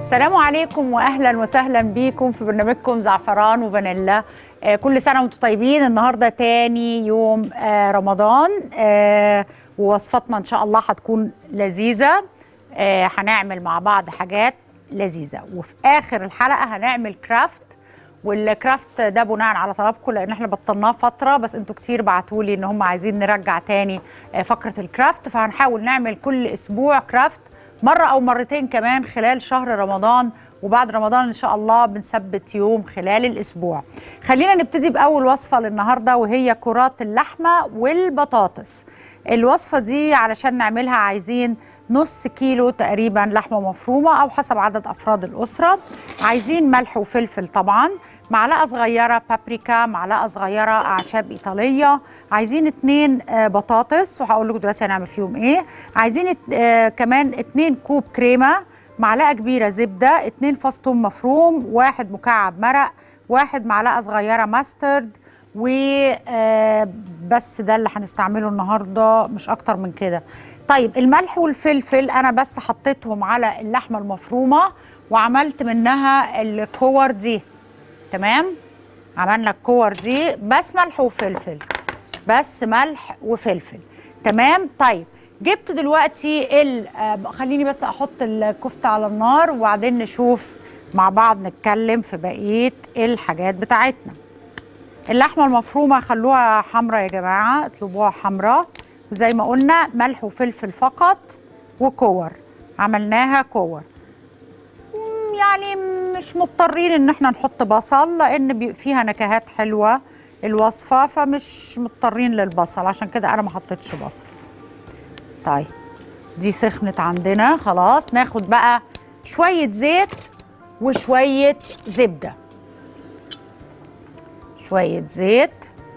السلام عليكم واهلا وسهلا بيكم في برنامجكم زعفران وفانيلا آه كل سنه وانتم طيبين النهارده تاني يوم آه رمضان آه ووصفتنا ان شاء الله هتكون لذيذه آه هنعمل مع بعض حاجات لذيذه وفي اخر الحلقه هنعمل كرافت والكرافت ده بناء على طلبكم لان احنا بطلناه فتره بس انتوا كتير بعتوا لي ان هم عايزين نرجع تاني آه فقره الكرافت فهنحاول نعمل كل اسبوع كرافت مرة أو مرتين كمان خلال شهر رمضان وبعد رمضان إن شاء الله بنثبت يوم خلال الأسبوع خلينا نبتدي بأول وصفة للنهاردة وهي كرات اللحمة والبطاطس الوصفة دي علشان نعملها عايزين نص كيلو تقريبا لحمة مفرومة أو حسب عدد أفراد الأسرة عايزين ملح وفلفل طبعا معلقة صغيرة بابريكا معلقة صغيرة أعشاب إيطالية عايزين اتنين آه بطاطس وهقول لكم دلوقتي هنعمل فيهم إيه عايزين ات آه كمان اتنين كوب كريمة معلقة كبيرة زبدة اتنين فص ثوم مفروم واحد مكعب مرق واحد معلقة صغيرة ماسترد وبس ده اللي هنستعمله النهارده مش اكتر من كده طيب الملح والفلفل انا بس حطيتهم على اللحمه المفرومه وعملت منها الكور دي تمام عملنا الكور دي بس ملح وفلفل بس ملح وفلفل تمام طيب جبت دلوقتي ال آه خليني بس احط الكفته على النار وبعدين نشوف مع بعض نتكلم في بقيه الحاجات بتاعتنا اللحمه المفرومه خلوها حمراء يا جماعه اطلبوها حمراء وزي ما قلنا ملح وفلفل فقط وكور عملناها كور يعني مش مضطرين ان احنا نحط بصل لان فيها نكهات حلوه الوصفه فمش مضطرين للبصل عشان كده انا ما حطيتش بصل طيب دي سخنت عندنا خلاص ناخد بقى شويه زيت وشويه زبده شويه زيت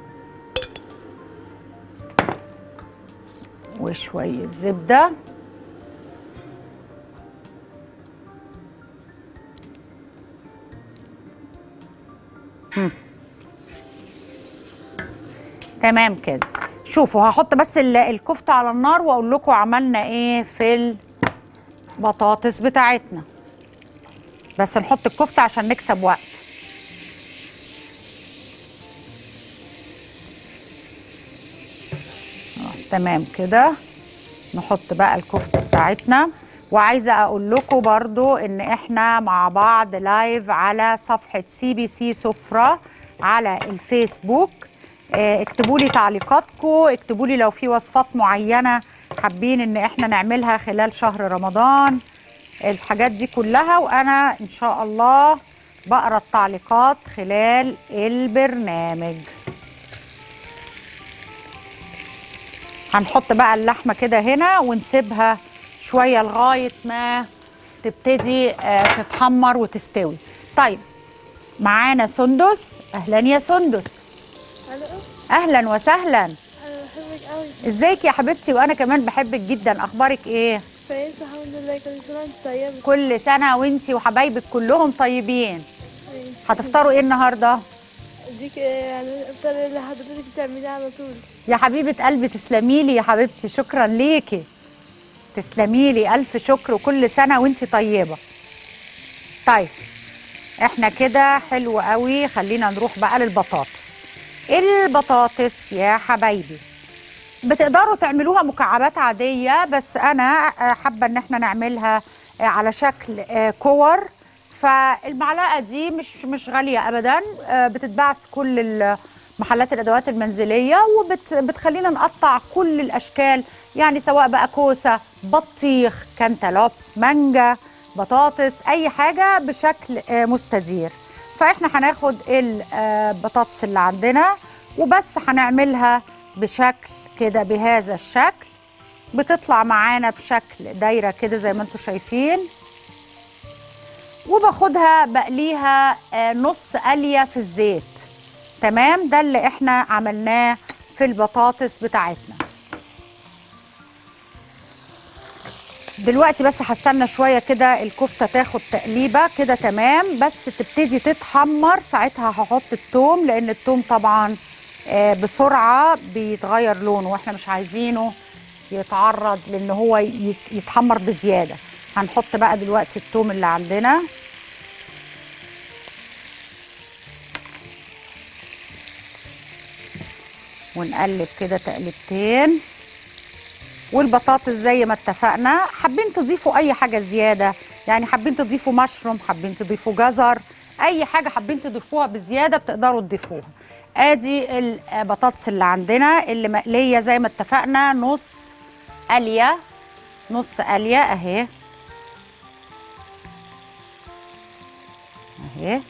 وشويه زبده مم. تمام كده شوفوا هحط بس الكفته على النار واقول لكم عملنا ايه في البطاطس بتاعتنا بس نحط الكفته عشان نكسب وقت خلاص تمام كده نحط بقى الكفته بتاعتنا وعايزه اقول لكم برضو ان احنا مع بعض لايف على صفحه سي بي سي سفره على الفيسبوك اه اكتبوا لي تعليقاتكم اكتبوا لي لو في وصفات معينه حابين ان احنا نعملها خلال شهر رمضان الحاجات دي كلها وانا ان شاء الله بقرا التعليقات خلال البرنامج هنحط بقى اللحمه كده هنا ونسيبها شويه لغايه ما تبتدي آه تتحمر وتستوي طيب معانا سندس اهلا يا سندس اهلا وسهلا انا بحبك قوي ازيك يا حبيبتي وانا كمان بحبك جدا اخبارك ايه كويسه الحمد لله كل سنه وانت طيبه كل سنه وانتي وحبايبك كلهم طيبين هتفطروا ايه النهارده ديك يعني الافطار اللي حضرتك بتعمليه على طول يا حبيبه قلبي تسلمي لي يا حبيبتي شكرا ليكي تسلمي لي الف شكر وكل سنه وانتي طيبه طيب احنا كده حلو قوي خلينا نروح بقى للبطاطس البطاطس يا حبايبي بتقدروا تعملوها مكعبات عاديه بس انا حابه ان احنا نعملها على شكل كور فالمعلقه دي مش مش غاليه ابدا بتتباع في كل محلات الادوات المنزليه وبتخلينا نقطع كل الاشكال يعني سواء بقى كوسه بطيخ كانتالوب مانجا بطاطس اي حاجه بشكل مستدير فاحنا هناخد البطاطس اللي عندنا وبس هنعملها بشكل كده بهذا الشكل بتطلع معانا بشكل دايره كده زي ما انتم شايفين وباخدها بقليها نص قليه في الزيت تمام ده اللي احنا عملناه في البطاطس بتاعتنا دلوقتي بس هستنى شويه كده الكفته تاخد تقليبه كده تمام بس تبتدي تتحمر ساعتها هحط التوم لان التوم طبعا آه، بسرعه بيتغير لونه واحنا مش عايزينه يتعرض لان هو يت- يتحمر بزياده هنحط بقى دلوقتي التوم اللي عندنا ونقلب كده تقلبتين والبطاطس زي ما اتفقنا حابين تضيفوا اي حاجه زياده يعني حابين تضيفوا مشروم حابين تضيفوا جزر اي حاجه حابين تضيفوها بزياده بتقدروا تضيفوها ادي البطاطس اللي عندنا اللي مقليه زي ما اتفقنا نص قليه نص قليه اهي اهي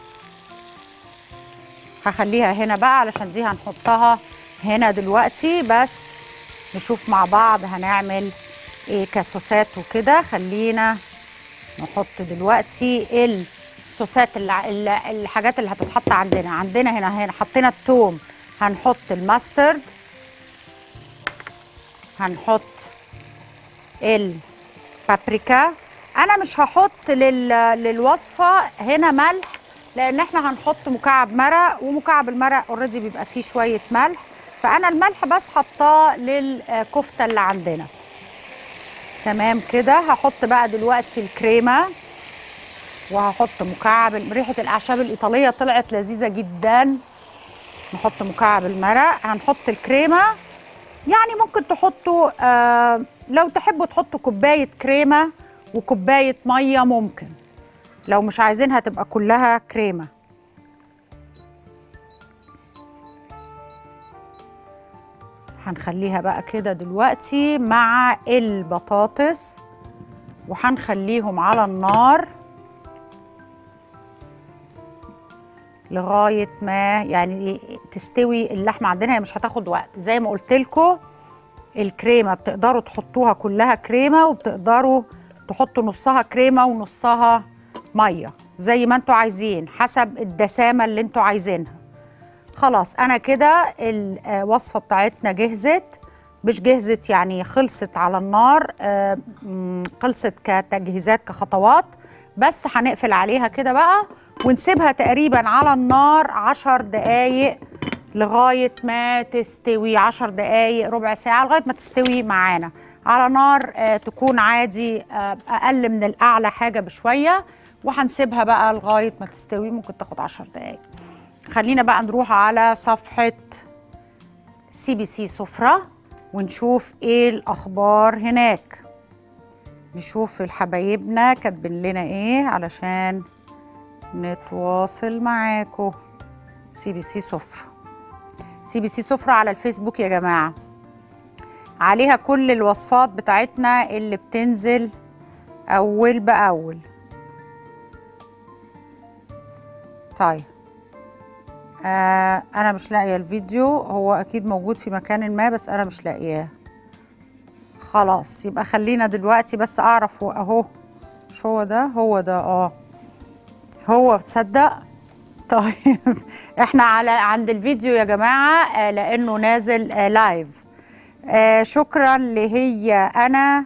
هخليها هنا بقى علشان دي هنحطها هنا دلوقتي بس نشوف مع بعض هنعمل ايه كصوصات وكده خلينا نحط دلوقتي الصوصات اللي اللي- الحاجات اللي هتتحط عندنا عندنا هنا هنا حطينا التوم هنحط الماسترد هنحط البابريكا انا مش هحط لل... للوصفه هنا ملح لان احنا هنحط مكعب مرق ومكعب المرق اوريدي بيبقى فيه شويه ملح فانا الملح بس حطاه للكفته اللي عندنا تمام كده هحط بقى دلوقتي الكريمه وهحط مكعب ريحه الاعشاب الايطاليه طلعت لذيذه جدا نحط مكعب المرق هنحط الكريمه يعني ممكن تحطوا آه لو تحبوا تحطوا كوبايه كريمه وكوبايه ميه ممكن لو مش عايزينها تبقى كلها كريمه هنخليها بقى كده دلوقتي مع البطاطس وهنخليهم على النار لغايه ما يعني تستوي اللحمه عندنا هي مش هتاخد وقت زي ما قلت لكم الكريمه بتقدروا تحطوها كلها كريمه وبتقدروا تحطوا نصها كريمه ونصها ميه زي ما انتوا عايزين حسب الدسامه اللي انتوا عايزينها خلاص انا كده الوصفه بتاعتنا جهزت مش جهزت يعني خلصت على النار آه، مم، خلصت كتجهيزات كخطوات بس هنقفل عليها كده بقى ونسيبها تقريبا على النار عشر دقايق لغاية ما تستوي عشر دقايق ربع ساعة لغاية ما تستوي معانا على نار آه، تكون عادي آه، أقل من الأعلى حاجة بشوية وهنسيبها بقى لغاية ما تستوي ممكن تاخد عشر دقايق خلينا بقى نروح على صفحة سي بي سي سفرة ونشوف ايه الأخبار هناك نشوف الحبايبنا كاتبين لنا ايه علشان نتواصل معاكم سي بي سي سفرة سي بي سي سفرة على الفيسبوك يا جماعة عليها كل الوصفات بتاعتنا اللي بتنزل أول بأول طيب آه أنا مش لاقية الفيديو هو أكيد موجود في مكان ما بس أنا مش لاقياه خلاص يبقى خلينا دلوقتي بس أعرف هو أهو مش هو ده هو ده اه هو تصدق طيب احنا على عند الفيديو يا جماعه آه لانه نازل آه لايف آه شكرا لهي انا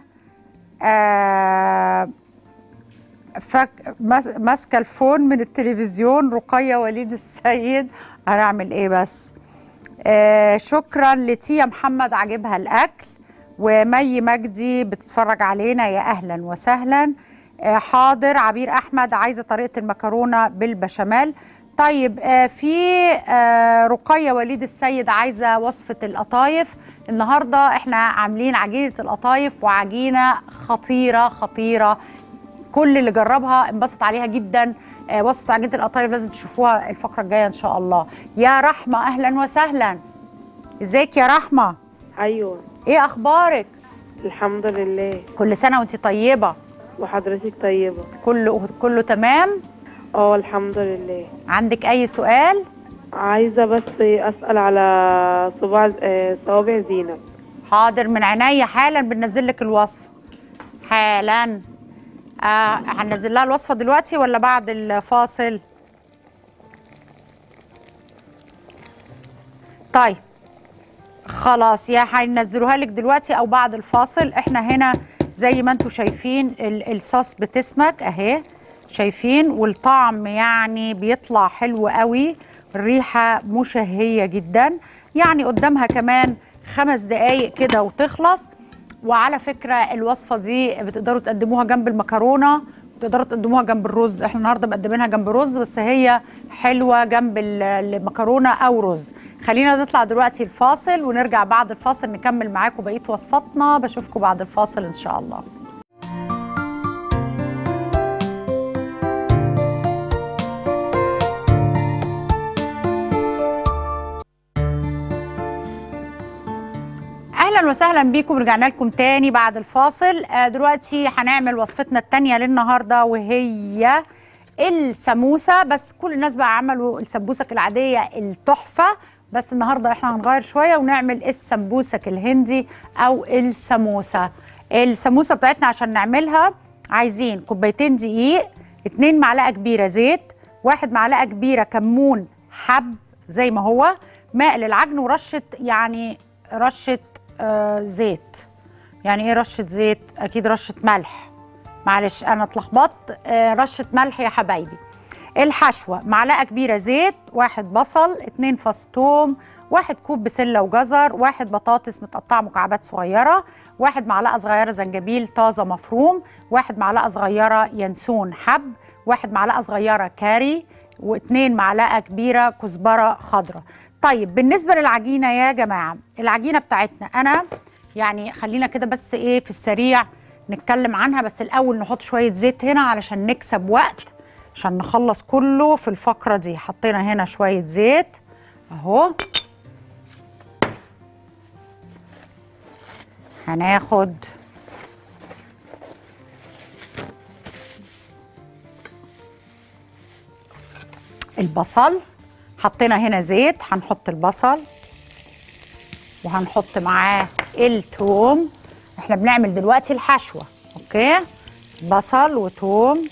آه فك ماس- ماسكه الفون من التلفزيون رقيه وليد السيد هنعمل ايه بس آه شكرا لتيا محمد عاجبها الاكل ومي مجدي بتتفرج علينا يا اهلا وسهلا آه حاضر عبير احمد عايزه طريقه المكرونه بالبشاميل طيب آه في آه رقيه وليد السيد عايزه وصفه القطايف النهارده احنا عاملين عجينه القطايف وعجينه خطيره خطيره كل اللي جربها انبسط عليها جدا آه، وصفه عجينه القطايف لازم تشوفوها الفقره الجايه ان شاء الله يا رحمه اهلا وسهلا ازيك يا رحمه ايوه ايه اخبارك الحمد لله كل سنه وانت طيبه وحضرتك طيبه كله كله تمام اه الحمد لله عندك اي سؤال عايزه بس اسال على صباع آه، صوابع زينب حاضر من عينيا حالا بننزل لك الوصفه حالا آه هننزل لها الوصفه دلوقتي ولا بعد الفاصل طيب خلاص يا هينزلوها لك دلوقتي او بعد الفاصل احنا هنا زي ما انتم شايفين ال- الصوص بتسمك اهي شايفين والطعم يعني بيطلع حلو قوي الريحه مشهيه جدا يعني قدامها كمان خمس دقايق كده وتخلص وعلى فكره الوصفه دي بتقدروا تقدموها جنب المكرونه تقدروا تقدموها جنب الرز احنا النهارده مقدمينها جنب رز بس هي حلوه جنب ال- المكرونه او رز خلينا نطلع دلوقتي الفاصل ونرجع بعد الفاصل نكمل معاكم بقيه وصفاتنا بشوفكم بعد الفاصل ان شاء الله اهلا وسهلا بيكم رجعنا لكم تاني بعد الفاصل آه، دلوقتي هنعمل وصفتنا التانية للنهارده وهي السموسه بس كل الناس بقى عملوا السمبوسك العاديه التحفه بس النهارده احنا هنغير شويه ونعمل السمبوسك الهندي او السموسه السموسه بتاعتنا عشان نعملها عايزين كوبايتين دقيق اتنين معلقه كبيره زيت واحد معلقه كبيره كمون حب زي ما هو ماء للعجن ورشه يعني رشه آه زيت يعني ايه رشه زيت اكيد رشه ملح معلش انا اتلخبطت آه رشه ملح يا حبايبي الحشوه معلقه كبيره زيت واحد بصل اتنين فص توم واحد كوب بسله وجزر واحد بطاطس متقطعه مكعبات صغيره واحد معلقه صغيره زنجبيل طازه مفروم واحد معلقه صغيره ينسون حب واحد معلقه صغيره كاري واتنين معلقه كبيره كزبره خضراء طيب بالنسبه للعجينه يا جماعه العجينه بتاعتنا انا يعني خلينا كده بس ايه في السريع نتكلم عنها بس الاول نحط شويه زيت هنا علشان نكسب وقت عشان نخلص كله في الفقره دي حطينا هنا شويه زيت اهو هناخد البصل حطينا هنا زيت هنحط البصل وهنحط معاه التوم احنا بنعمل دلوقتي الحشوه اوكي بصل وتوم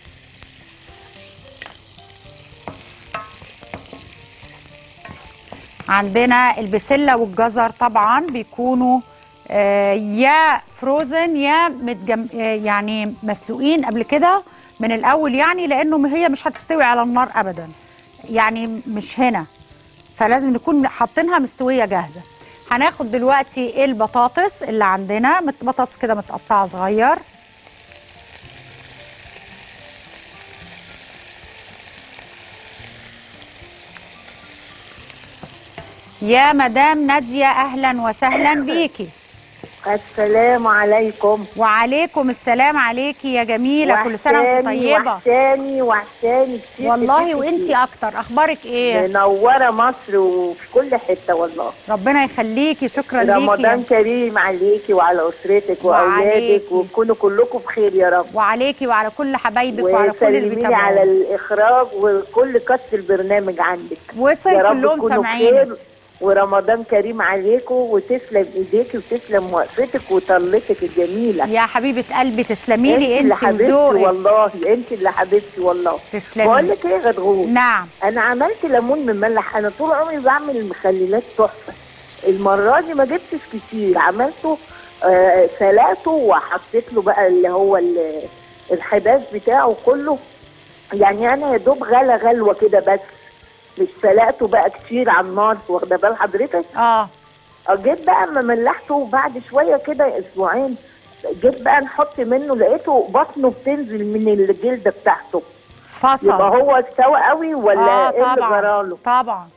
عندنا البسله والجزر طبعا بيكونوا آه، يا فروزن يا متجم آه، يعني مسلوقين قبل كده من الاول يعني لانه هي مش هتستوي على النار ابدا يعني مش هنا فلازم نكون حاطينها مستويه جاهزه هناخد دلوقتي البطاطس اللي عندنا مت- بطاطس كده متقطعه صغير يا مدام ناديه اهلا وسهلا بيكي السلام عليكم وعليكم السلام عليكي يا جميله كل سنه وانت وحشاني طيبه وحشاني وحشاني كتير والله كتير وانتي كتير. اكتر اخبارك ايه منوره مصر وفي كل حته والله ربنا يخليكي شكرا ليكي رمضان كريم عليكي وعلى اسرتك واولادك وعليكي. وتكونوا كلكم بخير يا رب وعليكي وعلى كل حبايبك وعلى كل اللي وسلمي لي على بيتابعونا الاخراج وكل كاست البرنامج عندك وصل يا رب كلهم تكونوا سامعين بخير ورمضان كريم عليكم وتسلم ايديكي وتسلم وقفتك وطلتك الجميله يا حبيبه قلبي تسلمي لي اللي انت حبيبتي وذوقك والله انت اللي حبيبتي والله تسلمي. بقول لك ايه يا غدغور نعم انا عملت ليمون مملح انا طول عمري بعمل المخللات تحفه المره دي ما جبتش كتير عملته آه سلقته وحطيت له بقى اللي هو ال- الحباش بتاعه كله يعني انا يا دوب غلى غلوه كده بس مش سلقته بقى كتير على النار واخده بال حضرتك اه جيت بقى اما ملحته بعد شويه كده اسبوعين جيت بقى نحط منه لقيته بطنه بتنزل من الجلده بتاعته فصل يبقى هو استوى قوي ولا اه ايه اللي طبعا جراله؟ طبعا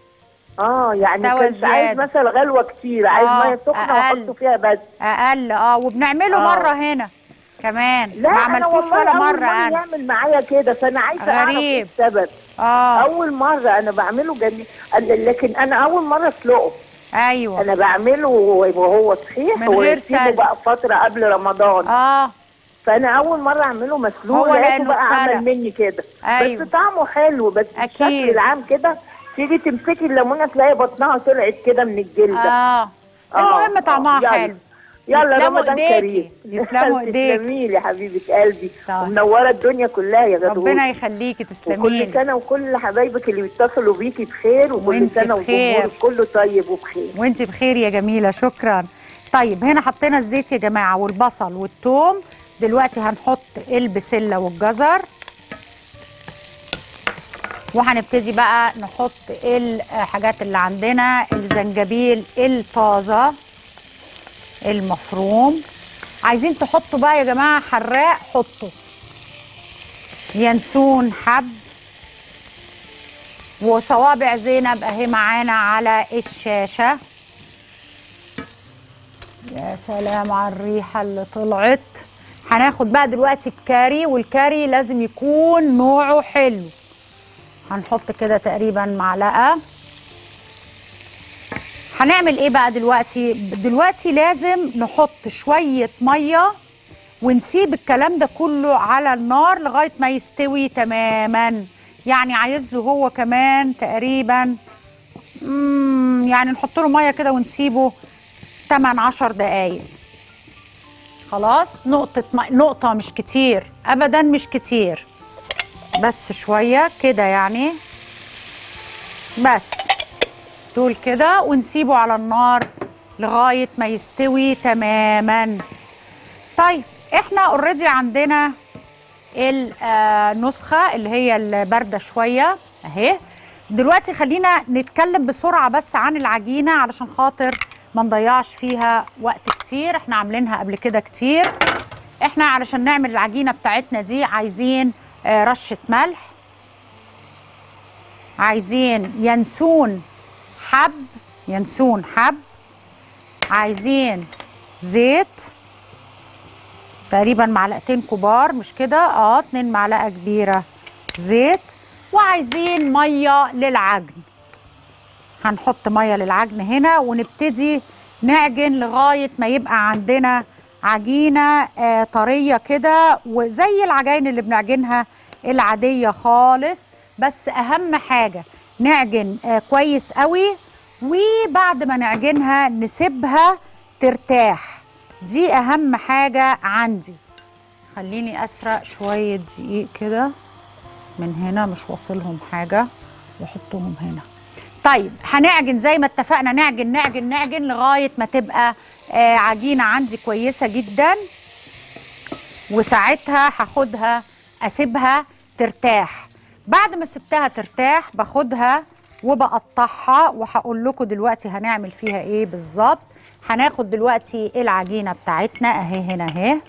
اه يعني استوى كنت عايز زيادة. مثلا غلوه كتير عايز آه، ميه سخنه أقل. واحطه فيها بس اقل اه وبنعمله آه. مره هنا كمان لا ما انا عملتوش والله ولا أول مره انا يعمل معايا كده فانا عايزه اعرف غريب. ايه السبب اه اول مره انا بعمله جميل قال- لكن انا اول مره اسلقه ايوه انا بعمله وهو صحيح من غير واسيبه سلق. بقى فتره قبل رمضان اه فانا اول مره اعمله مسلوق هو لقيته لأنه بقى اتسلق. عمل مني كده أيوة. بس طعمه حلو بس أكيد. الشكل العام كده تيجي تمسكي الليمونه تلاقي بطنها طلعت كده من الجلده اه المهم آه، طعمها يلا. حلو يلا يسلموا رمضان إيديكي. كريم يسلموا إيديكي. تسلمي لي يا حبيبه قلبي طيب. ومنوره الدنيا كلها يا غدوه ربنا يخليكي تسلمي وكل لي سنه وكل حبايبك اللي بيتصلوا بيكي بخير وكل وإنتي سنه بخير. وجمهورك كله طيب وبخير وانت بخير يا جميله شكرا طيب هنا حطينا الزيت يا جماعه والبصل والثوم دلوقتي هنحط البسله والجزر وهنبتدي بقى نحط الحاجات اللي عندنا الزنجبيل الطازه المفروم عايزين تحطوا بقى يا جماعه حراق حطوا ينسون حب وصوابع زينب اهي معانا على الشاشه يا سلام على الريحه اللي طلعت هناخد بقى دلوقتي الكاري والكاري لازم يكون نوعه حلو هنحط كده تقريبا معلقه هنعمل ايه بقى دلوقتي دلوقتي لازم نحط شويه ميه ونسيب الكلام ده كله على النار لغايه ما يستوي تماما يعني عايز له هو كمان تقريبا مم، يعني نحط له ميه كده ونسيبه 8 10 دقايق خلاص نقطة م... نقطة مش كتير أبدا مش كتير بس شوية كده يعني بس دول كده ونسيبه على النار لغاية ما يستوي تماما طيب احنا اوريدي عندنا النسخة اللي هي الباردة شوية اهي دلوقتي خلينا نتكلم بسرعة بس عن العجينة علشان خاطر ما نضيعش فيها وقت كتير احنا عاملينها قبل كده كتير احنا علشان نعمل العجينة بتاعتنا دي عايزين آه، رشة ملح عايزين ينسون حب ينسون حب عايزين زيت تقريبا معلقتين كبار مش كده اه اتنين معلقه كبيره زيت وعايزين ميه للعجن هنحط ميه للعجن هنا ونبتدي نعجن لغايه ما يبقى عندنا عجينه آه طريه كده وزي العجائن اللي بنعجنها العاديه خالص بس اهم حاجه نعجن آه كويس قوي وبعد ما نعجنها نسيبها ترتاح دي اهم حاجه عندي خليني اسرق شويه دقيق كده من هنا مش واصلهم حاجه واحطهم هنا طيب هنعجن زي ما اتفقنا نعجن نعجن نعجن لغايه ما تبقى آه عجينه عندي كويسه جدا وساعتها هاخدها اسيبها ترتاح بعد ما سبتها ترتاح باخدها وبقطعها وهقول لكم دلوقتي هنعمل فيها ايه بالظبط هناخد دلوقتي العجينه بتاعتنا اهي هنا اهي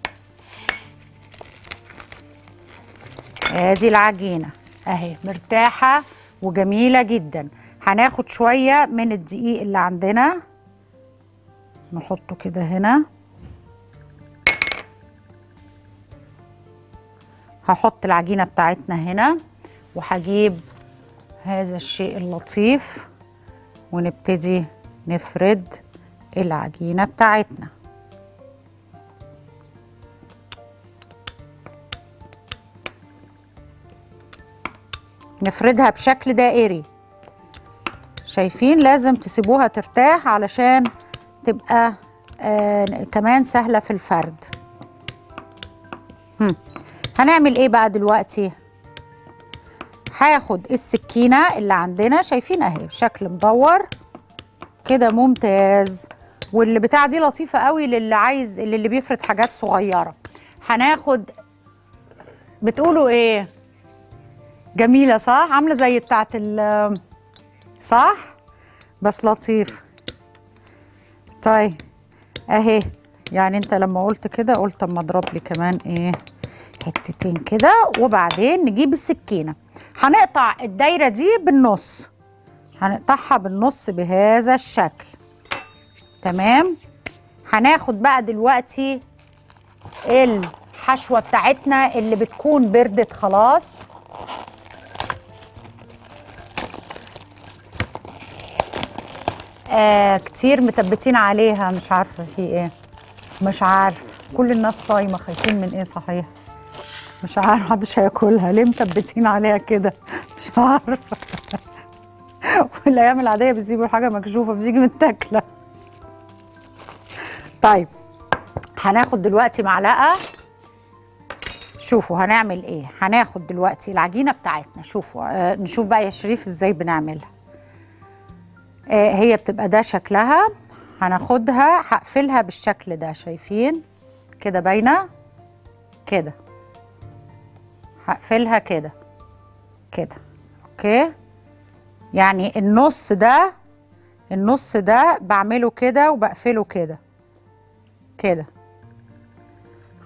ادي العجينه اهي مرتاحه وجميله جدا هناخد شويه من الدقيق اللي عندنا نحطه كده هنا هحط العجينه بتاعتنا هنا وهجيب هذا الشيء اللطيف ونبتدي نفرد العجينه بتاعتنا نفردها بشكل دائري شايفين لازم تسيبوها ترتاح علشان تبقى آه كمان سهله في الفرد هم. هنعمل ايه بقى دلوقتي هاخد السكينه اللي عندنا شايفين اهي بشكل مدور كده ممتاز واللي بتاع دي لطيفه قوي للي عايز اللي, اللي بيفرد حاجات صغيره هناخد بتقولوا ايه جميله صح عامله زي بتاعت ال صح بس لطيف طيب اهي يعني انت لما قلت كده قلت اما اضرب لي كمان ايه حتتين كده وبعدين نجيب السكينه هنقطع الدايره دي بالنص هنقطعها بالنص بهذا الشكل تمام هناخد بقى دلوقتي الحشوه بتاعتنا اللي بتكون بردت خلاص آه كتير مثبتين عليها مش عارفه في ايه مش عارف كل الناس صايمه خايفين من ايه صحيح مش عارف محدش هياكلها ليه مثبتين عليها كده مش عارفه والايام العاديه بيسيبوا الحاجه مكشوفه بتيجي متاكله طيب هناخد دلوقتي معلقه شوفوا هنعمل ايه هناخد دلوقتي العجينه بتاعتنا شوفوا آه نشوف بقى يا شريف ازاي بنعملها آه هي بتبقى ده شكلها هناخدها هقفلها بالشكل ده شايفين كده باينه كده هقفلها كده كده اوكي يعني النص ده النص ده بعمله كده وبقفله كده كده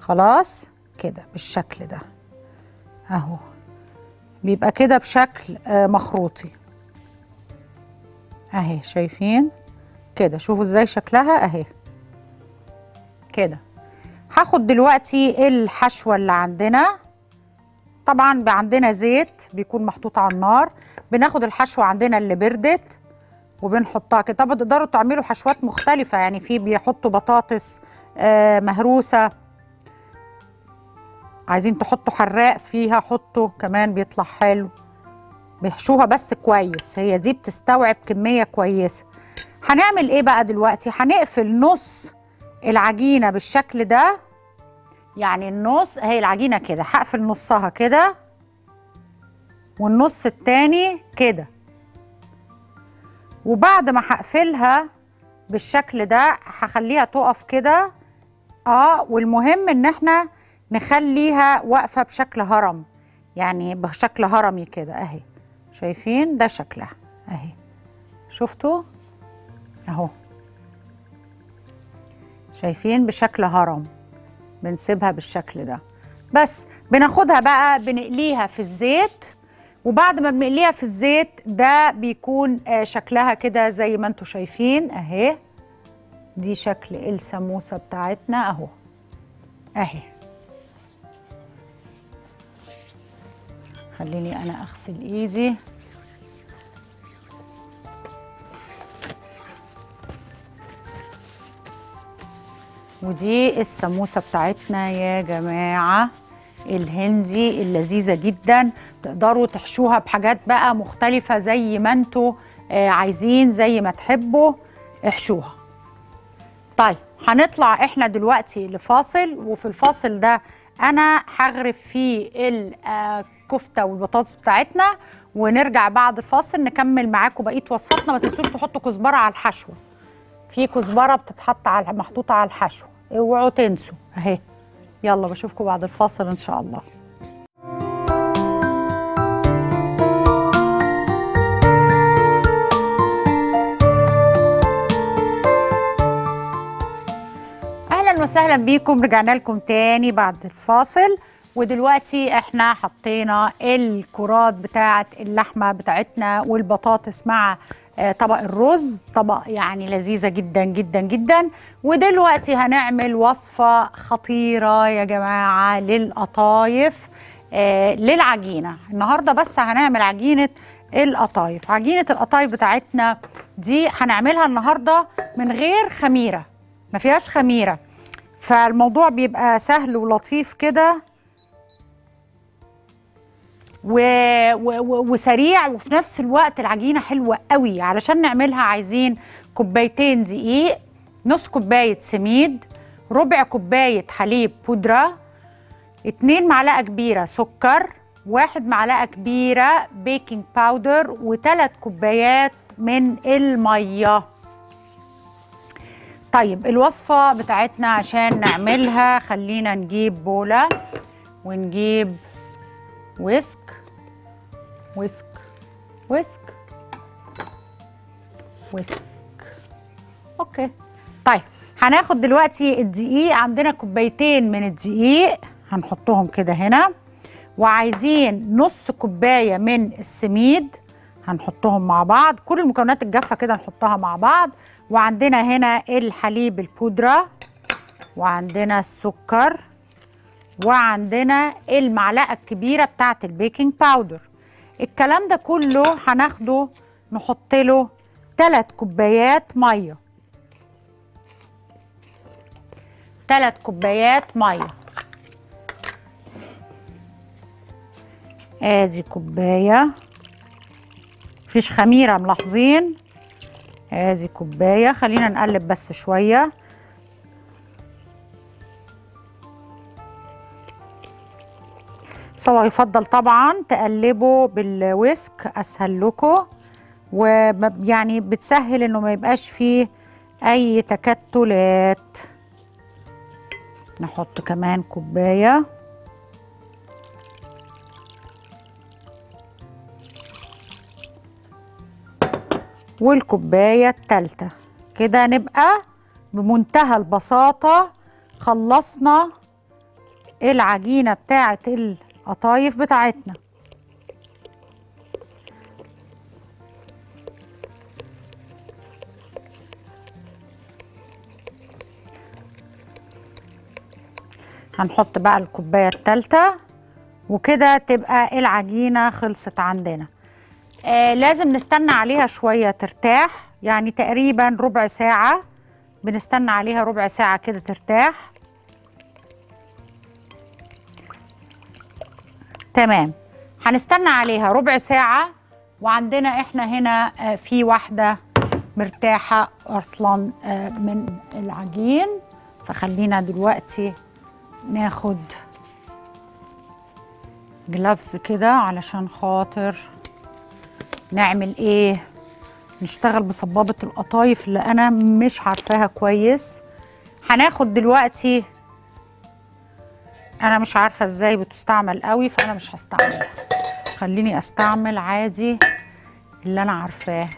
خلاص كده بالشكل ده اهو بيبقى كده بشكل آه، مخروطي اهي شايفين كده شوفوا ازاي شكلها اهي كده هاخد دلوقتي الحشوه اللي عندنا طبعا بقى عندنا زيت بيكون محطوط على النار بناخد الحشوه عندنا اللي بردت وبنحطها كده طبعا تقدروا تعملوا حشوات مختلفه يعني في بيحطوا بطاطس آه مهروسه عايزين تحطوا حراق فيها حطوا كمان بيطلع حلو بيحشوها بس كويس هي دي بتستوعب كميه كويسه هنعمل ايه بقى دلوقتي هنقفل نص العجينه بالشكل ده يعني النص هي العجينه كده هقفل نصها كده والنص التاني كده وبعد ما هقفلها بالشكل ده هخليها تقف كده اه والمهم ان احنا نخليها واقفه بشكل هرم يعني بشكل هرمي كده اهي شايفين ده شكلها اهي شفتوا اهو شايفين بشكل هرم بنسيبها بالشكل ده بس بناخدها بقى بنقليها في الزيت وبعد ما بنقليها في الزيت ده بيكون آه، شكلها كده زي ما انتم شايفين اهي دي شكل السموسه بتاعتنا اهو اهي خليني انا اغسل ايدي ودي السموسه بتاعتنا يا جماعه الهندي اللذيذه جدا تقدروا تحشوها بحاجات بقى مختلفه زي ما انتوا آه، عايزين زي ما تحبوا احشوها طيب هنطلع احنا دلوقتي لفاصل وفي الفاصل ده انا هغرف فيه الكفته والبطاطس بتاعتنا ونرجع بعد الفاصل نكمل معاكم بقيه وصفاتنا ما تنسوش تحطوا كزبره على الحشوه في كزبره بتتحط على محطوطه على الحشوه اوعوا تنسوا اهي يلا بشوفكم بعد الفاصل ان شاء الله اهلا وسهلا بيكم رجعنا لكم تاني بعد الفاصل ودلوقتي احنا حطينا الكرات بتاعه اللحمه بتاعتنا والبطاطس مع آه، طبق الرز طبق يعني لذيذه جدا جدا جدا ودلوقتي هنعمل وصفه خطيره يا جماعه للقطايف آه، للعجينه النهارده بس هنعمل عجينه القطايف عجينه القطايف بتاعتنا دي هنعملها النهارده من غير خميره ما فيهاش خميره فالموضوع بيبقى سهل ولطيف كده و... و... و... وسريع وفي نفس الوقت العجينه حلوه قوي علشان نعملها عايزين كوبايتين دقيق نص كوبايه سميد ربع كوبايه حليب بودره اتنين معلقه كبيره سكر واحد معلقه كبيره بيكنج باودر وثلاث كوبايات من الميه طيب الوصفة بتاعتنا عشان نعملها خلينا نجيب بولة ونجيب ويسك ويسك ويسك ويسك اوكي طيب هناخد دلوقتي الدقيق عندنا كوبايتين من الدقيق هنحطهم كده هنا وعايزين نص كوباية من السميد هنحطهم مع بعض كل المكونات الجافة كده نحطها مع بعض وعندنا هنا الحليب البودرة وعندنا السكر وعندنا المعلقة الكبيرة بتاعت البيكنج باودر الكلام ده كله هناخده نحط له 3 كوبايات ميه 3 كوبايات ميه ادي كوبايه مفيش خميره ملاحظين ادي كوبايه خلينا نقلب بس شويه سواء يفضل طبعا تقلبوا بالويسك اسهل لكم ويعني بتسهل انه ما يبقاش فيه اي تكتلات نحط كمان كوبايه والكوبايه التالتة كده نبقى بمنتهى البساطه خلصنا العجينه بتاعه القطايف بتاعتنا هنحط بقى الكوبايه الثالثه وكده تبقى العجينه خلصت عندنا آه لازم نستنى عليها شويه ترتاح يعني تقريبا ربع ساعه بنستنى عليها ربع ساعه كده ترتاح تمام هنستنى عليها ربع ساعه وعندنا احنا هنا آه في واحده مرتاحه اصلا آه من العجين فخلينا دلوقتي ناخد جلافز كده علشان خاطر نعمل ايه نشتغل بصبابة القطايف اللي انا مش عارفاها كويس هناخد دلوقتي انا مش عارفة ازاي بتستعمل قوي فانا مش هستعملها خليني استعمل عادي اللي انا عارفاه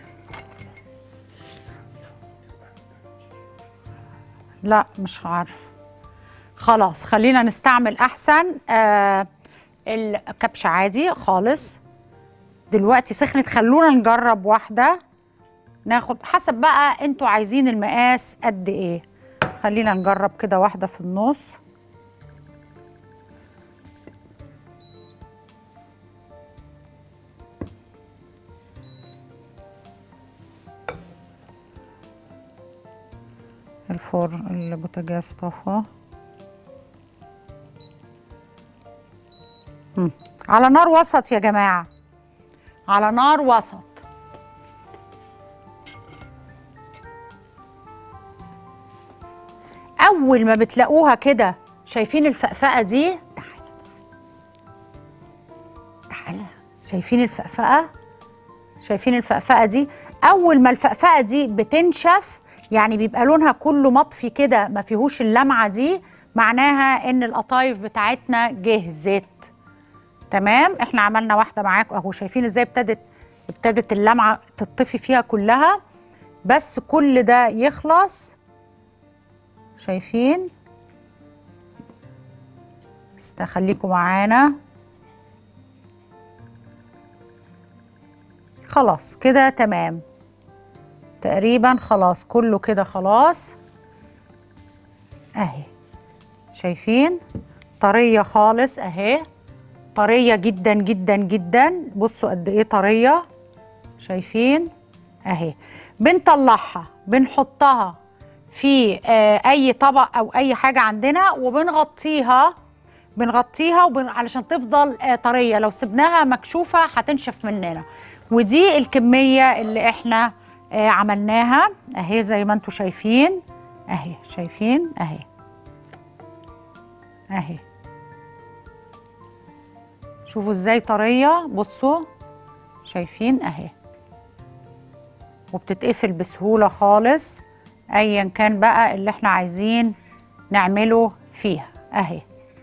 لا مش عارفه خلاص خلينا نستعمل احسن آه الكبش عادي خالص دلوقتي سخنت خلونا نجرب واحده ناخد حسب بقى انتوا عايزين المقاس قد ايه خلينا نجرب كده واحده في النص الفرن البوتاجاز طفى مم. على نار وسط يا جماعة على نار وسط أول ما بتلاقوها كده شايفين الفقفقة دي تعالى تعالى شايفين الفقفقة شايفين الفقفقة دي أول ما الفقفقة دي بتنشف يعني بيبقى لونها كله مطفي كده ما فيهوش اللمعة دي معناها إن القطايف بتاعتنا جهزت تمام احنا عملنا واحده معاكم اهو شايفين ازاي ابتدت ابتدت اللمعه تطفي فيها كلها بس كل ده يخلص شايفين استخليكم معانا خلاص كده تمام تقريبا خلاص كله كده خلاص اهي شايفين طريه خالص اهي طريه جدا جدا جدا بصوا قد ايه طريه شايفين اهي بنطلعها بنحطها في آه اي طبق او اي حاجه عندنا وبنغطيها بنغطيها وبن... علشان تفضل آه طريه لو سبناها مكشوفه هتنشف مننا ودي الكميه اللي احنا آه عملناها اهي زي ما انتم شايفين اهي شايفين اهي اهي شوفوا ازاي طريه بصوا شايفين اهي وبتتقفل بسهوله خالص ايا كان بقى اللي احنا عايزين نعمله فيها اهي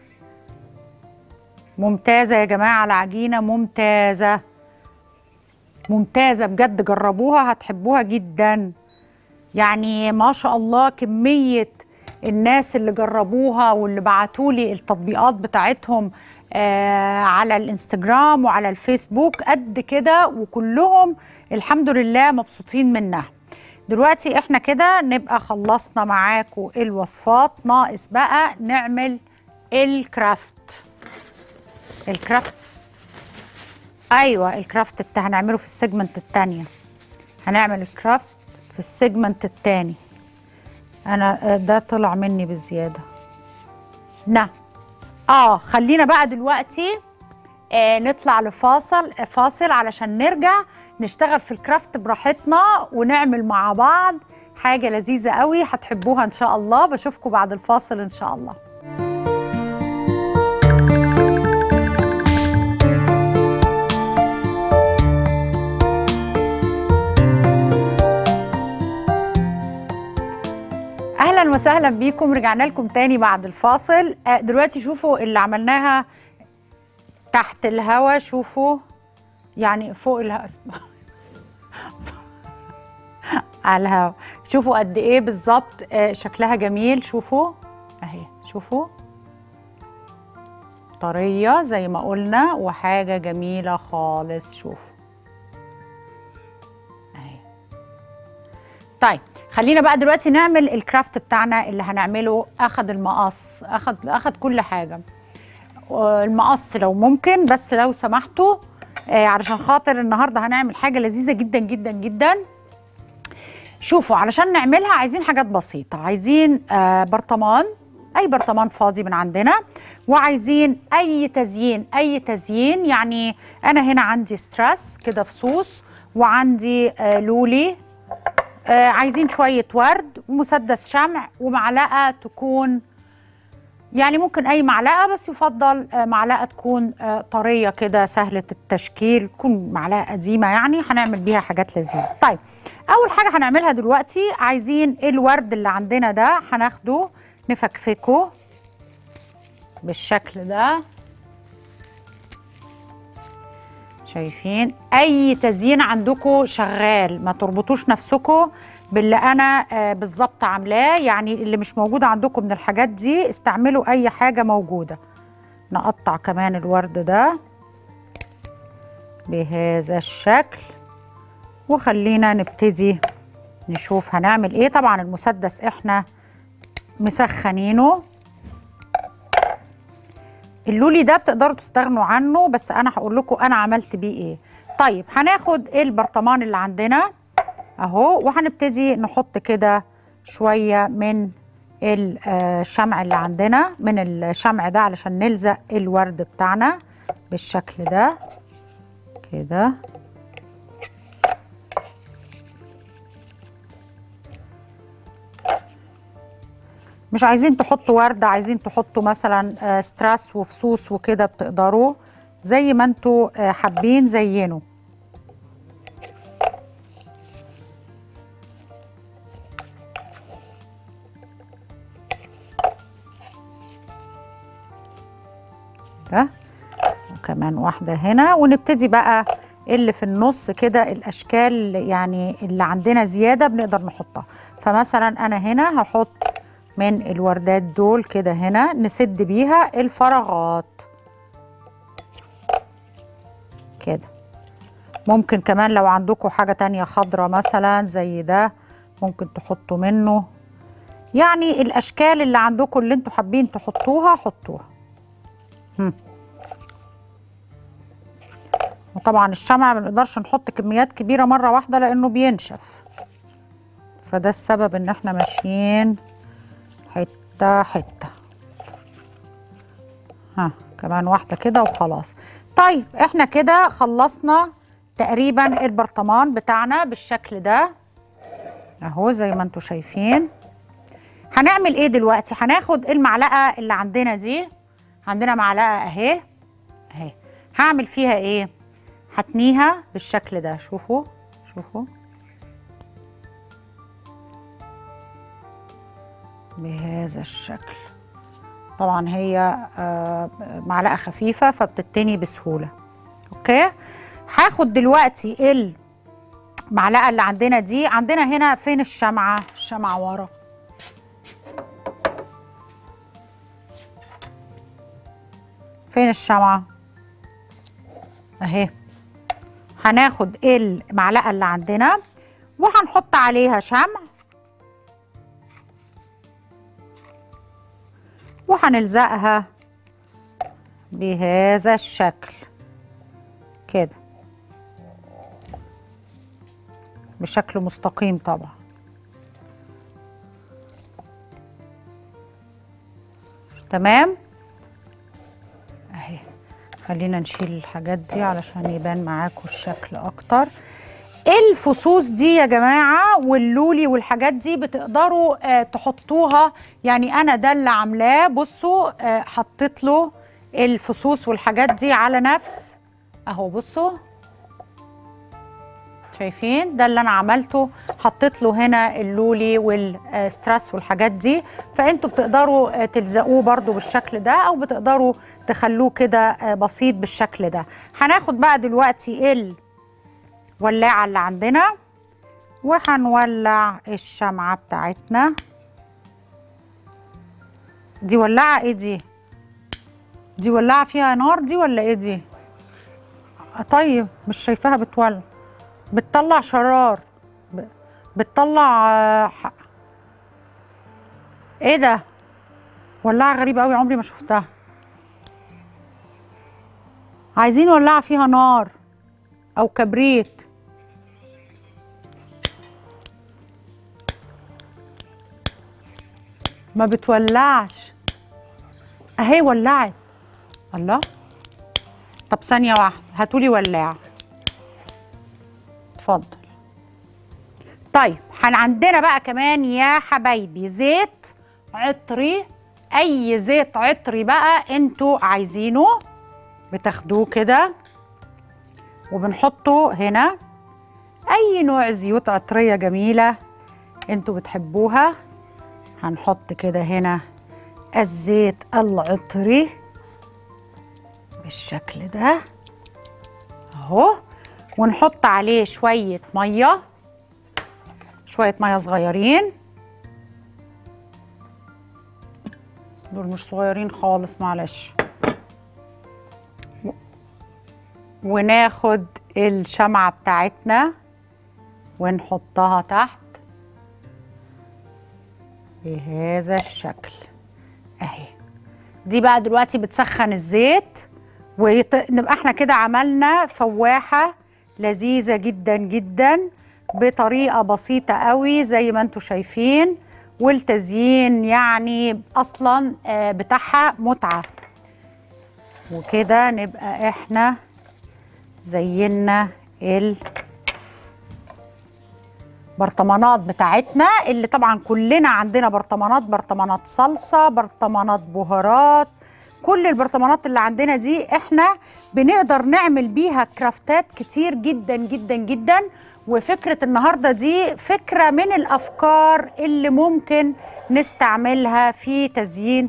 ممتازه يا جماعه العجينه ممتازه ممتازه بجد جربوها هتحبوها جدا يعني ما شاء الله كميه الناس اللي جربوها واللي بعتولي التطبيقات بتاعتهم آه على الانستجرام وعلى الفيسبوك قد كده وكلهم الحمد لله مبسوطين منها دلوقتي احنا كده نبقى خلصنا معاكم الوصفات ناقص بقى نعمل الكرافت الكرافت ايوه الكرافت الت... هنعمله في السيجمنت التانية هنعمل الكرافت في السيجمنت التاني انا ده طلع مني بزياده نعم اه خلينا بقى دلوقتي آه نطلع لفاصل فاصل علشان نرجع نشتغل في الكرافت براحتنا ونعمل مع بعض حاجة لذيذة قوي هتحبوها ان شاء الله بشوفكم بعد الفاصل ان شاء الله اهلا وسهلا بيكم رجعنا لكم تاني بعد الفاصل آه دلوقتي شوفوا اللي عملناها تحت الهوا شوفوا يعني فوق الهوا على الهوا شوفوا قد ايه بالظبط آه شكلها جميل شوفوا اهي شوفوا طريه زي ما قلنا وحاجه جميله خالص شوفوا اهي طيب خلينا بقى دلوقتي نعمل الكرافت بتاعنا اللي هنعمله اخد المقص اخد اخد كل حاجه المقص لو ممكن بس لو سمحتوا آه علشان خاطر النهارده هنعمل حاجه لذيذه جدا جدا جدا شوفوا علشان نعملها عايزين حاجات بسيطه عايزين آه برطمان اي برطمان فاضي من عندنا وعايزين اي تزيين اي تزيين يعني انا هنا عندي ستريس كده فصوص وعندي آه لولي آه عايزين شويه ورد ومسدس شمع ومعلقه تكون يعني ممكن اي معلقه بس يفضل آه معلقه تكون آه طريه كده سهله التشكيل تكون معلقه قديمه يعني هنعمل بيها حاجات لذيذه طيب اول حاجه هنعملها دلوقتي عايزين الورد اللي عندنا ده هناخده نفكفكه بالشكل ده شايفين اي تزيين عندكم شغال ما تربطوش نفسكم باللي انا آه بالظبط عاملاه يعني اللي مش موجود عندكم من الحاجات دي استعملوا اي حاجه موجوده نقطع كمان الورد ده بهذا الشكل وخلينا نبتدي نشوف هنعمل ايه طبعا المسدس احنا مسخنينه اللولي ده بتقدروا تستغنوا عنه بس انا هقول لكم انا عملت بيه ايه طيب هناخد البرطمان اللي عندنا اهو وهنبتدي نحط كده شويه من الشمع اللي عندنا من الشمع ده علشان نلزق الورد بتاعنا بالشكل ده كده مش عايزين تحطوا وردة عايزين تحطوا مثلا ستراس وفصوص وكده بتقدروا زي ما انتوا حابين زينوا ده وكمان واحدة هنا ونبتدي بقى اللي في النص كده الأشكال يعني اللي عندنا زيادة بنقدر نحطها فمثلا أنا هنا هحط من الوردات دول كده هنا نسد بيها الفراغات كده ممكن كمان لو عندكم حاجة تانية خضرة مثلا زي ده ممكن تحطوا منه يعني الأشكال اللي عندكم اللي انتوا حابين تحطوها حطوها هم. وطبعا الشمع ما نقدرش نحط كميات كبيرة مرة واحدة لأنه بينشف فده السبب ان احنا ماشيين حته حته ها كمان واحده كده وخلاص طيب احنا كده خلصنا تقريبا البرطمان بتاعنا بالشكل ده اهو زي ما انتم شايفين هنعمل ايه دلوقتي هناخد المعلقه اللي عندنا دي عندنا معلقه اهي اهي هعمل فيها ايه هتنيها بالشكل ده شوفوا شوفوا بهذا الشكل طبعا هي آه معلقه خفيفه فبتتني بسهوله اوكي هاخد دلوقتي المعلقه اللي عندنا دي عندنا هنا فين الشمعه الشمعه ورا فين الشمعه اهي هناخد المعلقه اللي عندنا وهنحط عليها شمع وهنلزقها بهذا الشكل كده بشكل مستقيم طبعا تمام اهي خلينا نشيل الحاجات دي علشان يبان معاكم الشكل اكتر الفصوص دي يا جماعه واللولي والحاجات دي بتقدروا آه تحطوها يعني انا ده اللي عاملاه بصوا آه حطيت له الفصوص والحاجات دي على نفس اهو بصوا شايفين ده اللي انا عملته حطيت له هنا اللولي والستريس والحاجات دي فانتوا بتقدروا تلزقوه برده بالشكل ده او بتقدروا تخلوه كده بسيط بالشكل ده هناخد بقى دلوقتي الولاعه اللي عندنا وهنولع الشمعه بتاعتنا دي ولاعه ايه دي دي ولاعه فيها نار دي ولا ايه دي آه، طيب مش شايفاها بتولع بتطلع شرار ب- بتطلع آه، ح- ايه ده ولاعه غريبه قوي عمري ما شفتها عايزين ولاعه فيها نار او كبريت ما بتولعش اهي ولعت الله طب ثانية واحدة هاتولي ولاعة اتفضل طيب هن عندنا بقى كمان يا حبايبي زيت عطري اي زيت عطري بقى انتوا عايزينه بتاخدوه كده وبنحطه هنا اي نوع زيوت عطريه جميله انتوا بتحبوها هنحط كده هنا الزيت العطري بالشكل ده اهو ونحط عليه شويه ميه شويه ميه صغيرين دول مش صغيرين خالص معلش وناخد الشمعة بتاعتنا ونحطها تحت بهذا الشكل اهي دي بقى دلوقتي بتسخن الزيت ونبقى احنا كده عملنا فواحة لذيذة جدا جدا بطريقة بسيطة قوي زي ما انتوا شايفين والتزيين يعني اصلا آه، بتاعها متعة وكده نبقى احنا زينا البرطمانات بتاعتنا اللي طبعا كلنا عندنا برطمانات برطمانات صلصة برطمانات بهارات كل البرطمانات اللي عندنا دي احنا بنقدر نعمل بيها كرافتات كتير جدا جدا جدا وفكرة النهاردة دي فكرة من الأفكار اللي ممكن نستعملها في تزيين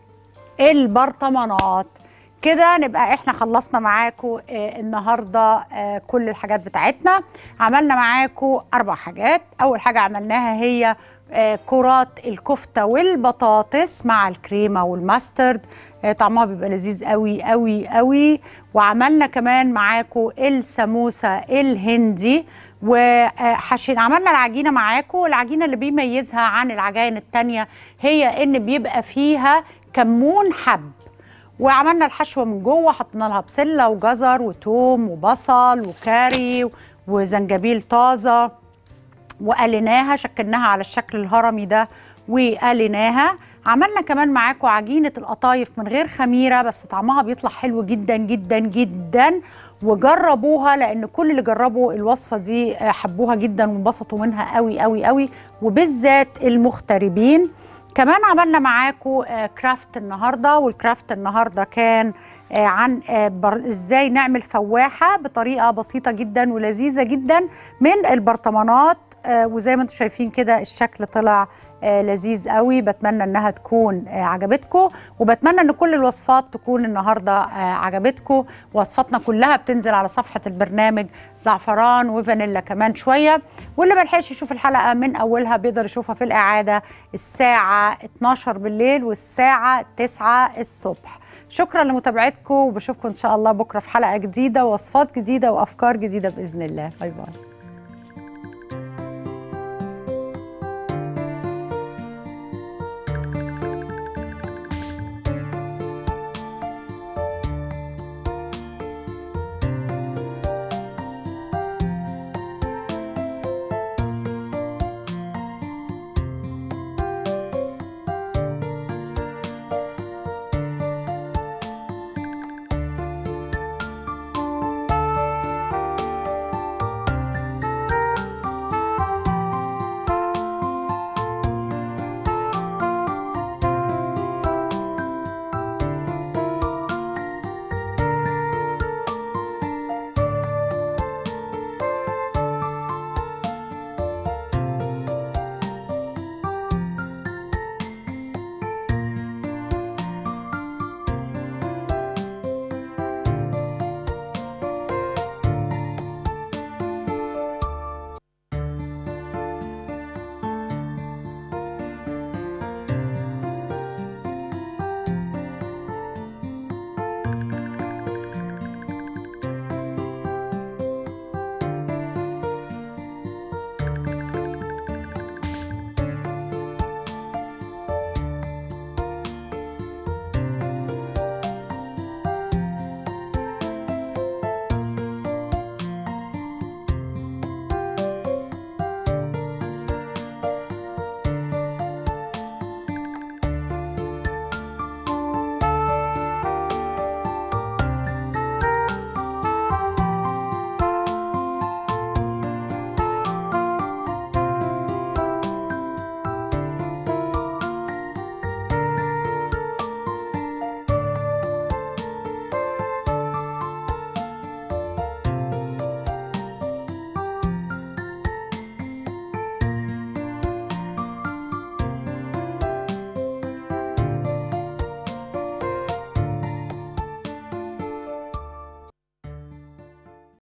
البرطمانات كده نبقى احنا خلصنا معاكم آه النهارده آه كل الحاجات بتاعتنا عملنا معاكم اربع حاجات اول حاجه عملناها هي آه كرات الكفته والبطاطس مع الكريمه والماسترد آه طعمها بيبقى لذيذ قوي قوي قوي وعملنا كمان معاكم السموسه الهندي وحشين عملنا العجينه معاكم العجينه اللي بيميزها عن العجائن التانية هي ان بيبقى فيها كمون حب وعملنا الحشوه من جوه حطينا لها بسله وجزر وتوم وبصل وكاري وزنجبيل طازه وقليناها شكلناها على الشكل الهرمي ده وقليناها عملنا كمان معاكم عجينه القطايف من غير خميره بس طعمها بيطلع حلو جدا جدا جدا وجربوها لان كل اللي جربوا الوصفه دي آه، حبوها جدا وانبسطوا منها قوي قوي قوي وبالذات المغتربين كمان عملنا معاكم آه، كرافت النهارده والكرافت النهارده كان آه، عن آه، بر- ازاي نعمل فواحه بطريقه بسيطه جدا ولذيذه جدا من البرطمانات آه، وزي ما انتم شايفين كده الشكل طلع آه، لذيذ قوي بتمنى انها تكون آه، عجبتكم وبتمنى ان كل الوصفات تكون النهارده آه، عجبتكم وصفاتنا كلها بتنزل على صفحه البرنامج زعفران وفانيلا كمان شويه واللي ما لحقش يشوف الحلقه من اولها بيقدر يشوفها في الاعاده الساعه 12 بالليل والساعه 9 الصبح شكرا لمتابعتكم وبشوفكم ان شاء الله بكره في حلقه جديده ووصفات جديده وافكار جديده باذن الله باي باي